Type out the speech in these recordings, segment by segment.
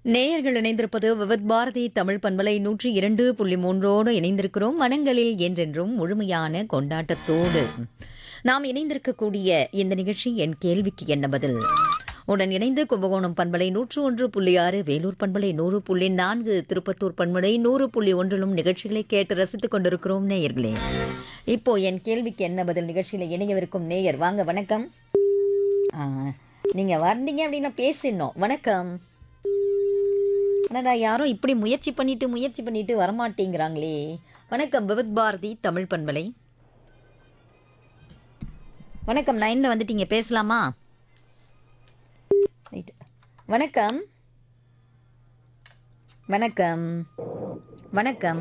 நேயர்கள் இணைந்திருப்பது விவித் பாரதி தமிழ் பண்பலை நூற்றி இரண்டு புள்ளி மூன்றோடு இணைந்திருக்கிறோம் மனங்களில் என்றென்றும் முழுமையான கொண்டாட்டத்தோடு நாம் இணைந்திருக்கக்கூடிய இந்த நிகழ்ச்சி என் கேள்விக்கு என்ன பதில் உடன் இணைந்து கும்பகோணம் பண்பலை நூற்று ஒன்று புள்ளி ஆறு வேலூர் பண்பலை நூறு புள்ளி நான்கு திருப்பத்தூர் பண்பலை நூறு புள்ளி ஒன்றிலும் நிகழ்ச்சிகளை கேட்டு ரசித்துக் கொண்டிருக்கிறோம் நேயர்களே இப்போ என் கேள்விக்கு என்ன பதில் நிகழ்ச்சியில் இணையவிருக்கும் நேயர் வாங்க வணக்கம் ஆ, நீங்க வந்தீங்க அப்படின்னா பேசிடணும் வணக்கம் ஆனால் யாரும் இப்படி முயற்சி பண்ணிட்டு முயற்சி பண்ணிட்டு வரமாட்டேங்கிறாங்களே வணக்கம் விவித் பாரதி தமிழ் பண்பலை வணக்கம் லைனில் வந்துட்டீங்க பேசலாமா ரைட் வணக்கம் வணக்கம் வணக்கம்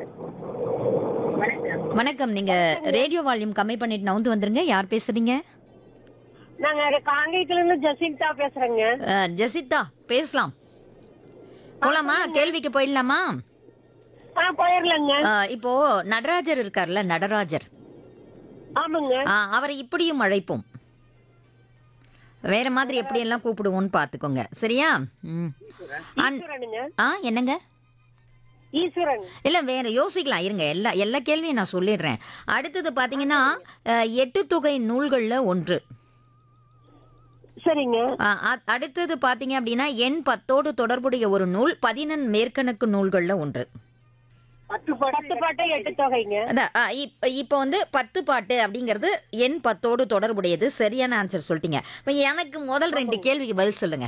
வணக்கம் நீங்க ரேடியோ வால்யூம் கம்மி பண்ணிட்டு நவுந்து வந்துருங்க யார் பேசுறீங்க நாங்க காங்கேயத்துல இருந்து ஜசிந்தா பேசுறேங்க அஹ், ஜெசிதா பேசலாம் போலாமா கேள்விக்கு போயிடலாமா ஆ போயிடலாங்க அஹ், இப்போ நடராஜர் இருக்கார்ல நடராஜர் ஆமாங்க அஹ், அவரை இப்படியும் அழைப்போம் வேற மாதிரி எப்படியெல்லாம் கூப்பிடுவோம்னு பார்த்துக்கோங்க சரியா ம் அன்- ஈஸ்வரனுங்க ஆ என்னங்க ஈஸ்வரன் இல்லை வேற யோசிக்கலாம் இருங்க எல்லா எல்லா கேள்வியும் நான் சொல்லிடுறேன் அடுத்தது பார்த்தீங்கன்னா அஹ், எட்டு தொகை நூல்களில் ஒன்று சரிங்க அஹ், அ- அடுத்தது பார்த்தீங்க அப்படின்னா எண் பத்தோடு தொடர்புடைய ஒரு நூல் பதினெண் மேற்கணக்கு நூல்களில் ஒன்று பத்து பத்து பாட்டு எட்டு தொகைங்க அதான் அ, இப்- இப்போ வந்து பத்து பாட்டு அப்படிங்கிறது எண் பத்தோடு தொடர்புடையது சரியான ஆன்சர் சொல்லிட்டீங்க இப்போ எனக்கு முதல் ரெண்டு கேள்விக்கு பதில் சொல்லுங்க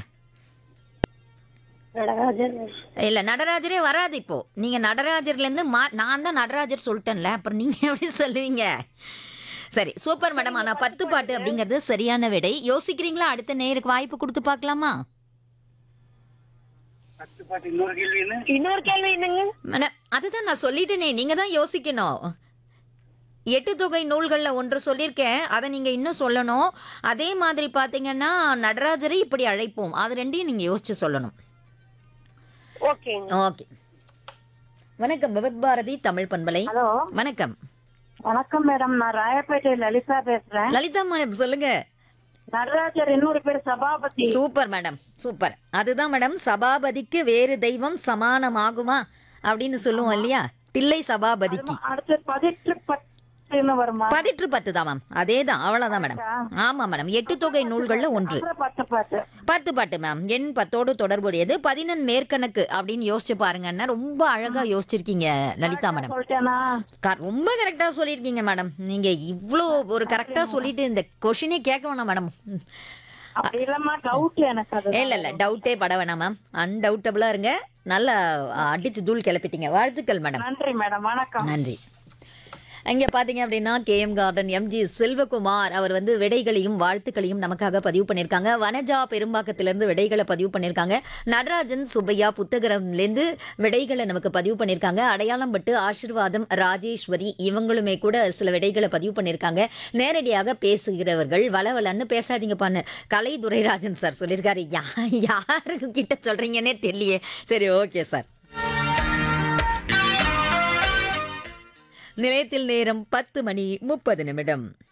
நடராஜன் இல்லை நடராஜரே வராது இப்போ நீங்கள் நடராஜர்லேருந்து மா நான் தான் நடராஜர் சொல்லிட்டேன்ல அப்புறம் நீங்கள் எப்படி சொல்லுவீங்க சரி சூப்பர் மேடம் ஆனால் பத்து பாட்டு அப்படிங்கிறது சரியான விடை யோசிக்கிறீங்களா அடுத்த நேருக்கு வாய்ப்பு கொடுத்து பார்க்கலாமா இன்னொரு கேள்வி என்னங்க மேடம் அதுதான் நான் சொல்லிட்டேனே நீங்கள் தான் யோசிக்கணும் எட்டு தொகை நூல்களில் ஒன்று சொல்லியிருக்கேன் அதை நீங்கள் இன்னும் சொல்லணும் அதே மாதிரி பார்த்தீங்கன்னா நடராஜரை இப்படி அழைப்போம் அது ரெண்டையும் நீங்கள் யோசிச்சு சொல்லணும் ஓகேங்க ஓகே வணக்கம் விவத் பாரதி தமிழ் பண்பலை ஹலோ வணக்கம் வணக்கம் மேடம் நான் ராயப்பேட்டை லலிதா பேசுறேன் லலிதா மேடம் சொல்லுங்க நடராஜர் இன்னொரு பேர் சபாபதி சூப்பர் மேடம் சூப்பர் அதுதான் மேடம் சபாபதிக்கு வேறு தெய்வம் சமானமாகுமா அப்படின்னு சொல்லுவோம் இல்லையா தில்லை சபாபதிக்கு அடுத்து பதிற்று பத்துன்னு வருமா பதிற்று பத்து தான் மேம் அதே தான் அவ்வளோதான் மேடம் ஆமாம் மேடம் எட்டு தொகை நூல்களில் ஒன்று அப்புறம் பத்து பாட்டு பத்து பாட்டு மேம் எண் பத்தோடு தொடர்புடையது பதினெண் மேற்கணக்கு அப்படின்னு யோசிச்சு பாருங்கன்னா ரொம்ப அழகா யோசிச்சிருக்கீங்க லலிதா மேடம் சொல்லிட்டேனா க- ரொம்ப கரெக்டாக சொல்லியிருக்கீங்க மேடம் நீங்க இவ்வளோ ஒரு கரெக்டாக சொல்லிட்டு இந்த கொஷினே கேட்க வேணாம் மேடம் அப்படி இல்லம்மா டவுட் எனக்கு அது இல்ல இல்ல டவுட்டே பட வேணாம் மேம் அன்டவுட்டபிளா இருங்க நல்லா அடிச்சு தூள் கிளப்பிட்டீங்க வாழ்த்துக்கள் மேடம் நன்றி மேடம் வணக்கம் நன்றி இங்கே பார்த்தீங்க அப்படின்னா கேஎம் கார்டன் எம்ஜி செல்வகுமார் அவர் வந்து விடைகளையும் வாழ்த்துக்களையும் நமக்காக பதிவு பண்ணியிருக்காங்க வனஜா பெரும்பாக்கத்திலேருந்து விடைகளை பதிவு பண்ணியிருக்காங்க நடராஜன் சுப்பையா புத்தகரம்லேருந்து விடைகளை நமக்கு பதிவு பண்ணியிருக்காங்க அடையாளம் பட்டு ஆசிர்வாதம் ராஜேஸ்வரி இவங்களுமே கூட சில விடைகளை பதிவு பண்ணியிருக்காங்க நேரடியாக பேசுகிறவர்கள் வளவலன்னு பேசாதீங்கப்பான்னு கலை துரைராஜன் சார் சொல்லியிருக்காரு யா யாருக்கு கிட்ட சொல்கிறீங்கன்னே தெரியலையே சரி ஓகே சார் நிலையத்தில் நேரம் பத்து மணி முப்பது நிமிடம்